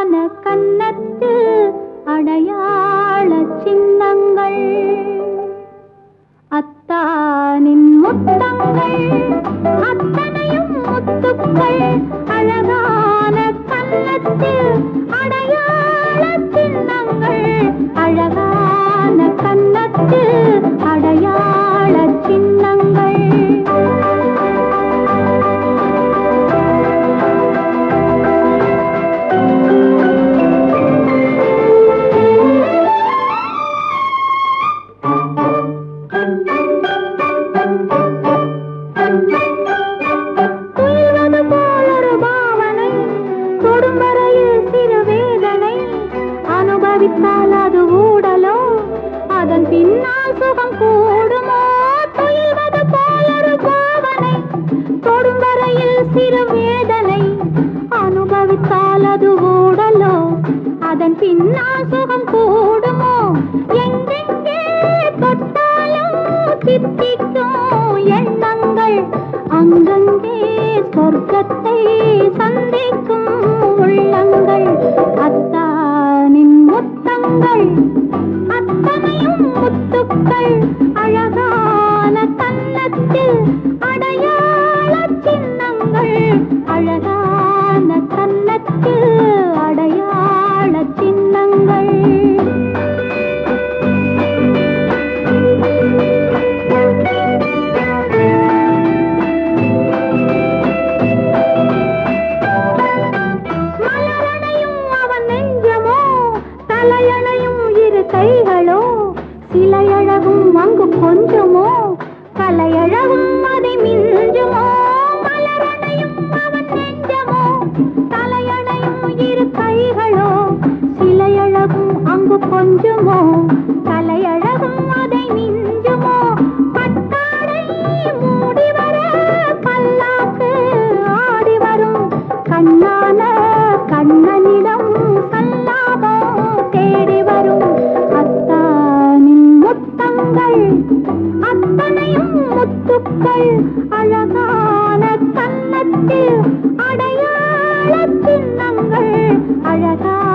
அழகான கன்னத்தில் அடையாள சின்னங்கள் அத்தானின் முத்தங்கள் அத்தனையும் முத்துக்கள் அழகான கன்னத்தில் அடையாள சின்னங்கள் அழகான கன்னத்தில் அடையாள சின்னங்கள் துயில்வது போலொரு பாவனை தொடும் வரையில் சிறு வேதனை அனுபவித்தால் அது ஊடலோ அதன் பின்னால் சுகம் கூடுமோ துயில்வது போலொரு பாவனை தொடும் வரையில் சிறு வேதனை அனுபவித்தால் அது ஊடலோ அதன் பின்னால் சுகம் கூடுமோ எங்கெங்கே தொட்டாலும் தித்திக்கும் எண்ணங்கள் அங்கங்கே சொர்க்கத்தை சந்திக்கும் உள்ளங்கள் அத்தானின் முத்தங்கள் அத்தனையும் முத்துக்கள் அழகான கன்னத்தில் அடையாள சின்னங்கள் அழகான கன்னத்தில் அடையாள சின்னங்கள் மலரணையும் அவன் நெஞ்சமோ தலையணையும் இரு கைகளோ சிலையழகும் அங்கு கொஞ்சமோ கலையழகும் அதை மிஞ்சுமோ மலரணையும் அவன் நெஞ்சமோ தலையணையும் இரு கைகளோ சிலையழகும் அங்கு கொஞ்சமோ கலையழகும் அதை மிஞ்சுமோ பட்டாடை மூடி வர பல்லாக்கு ஆடி வரும் கண்ணான கண்ணனிடம் சல்லாபம் தேடி வரும் அத்தானின் முத்தங்கள் அத்தனையும் முத்துக்கள் அழகான கன்னத்தில் அடையாள சின்னங்கள் அழகான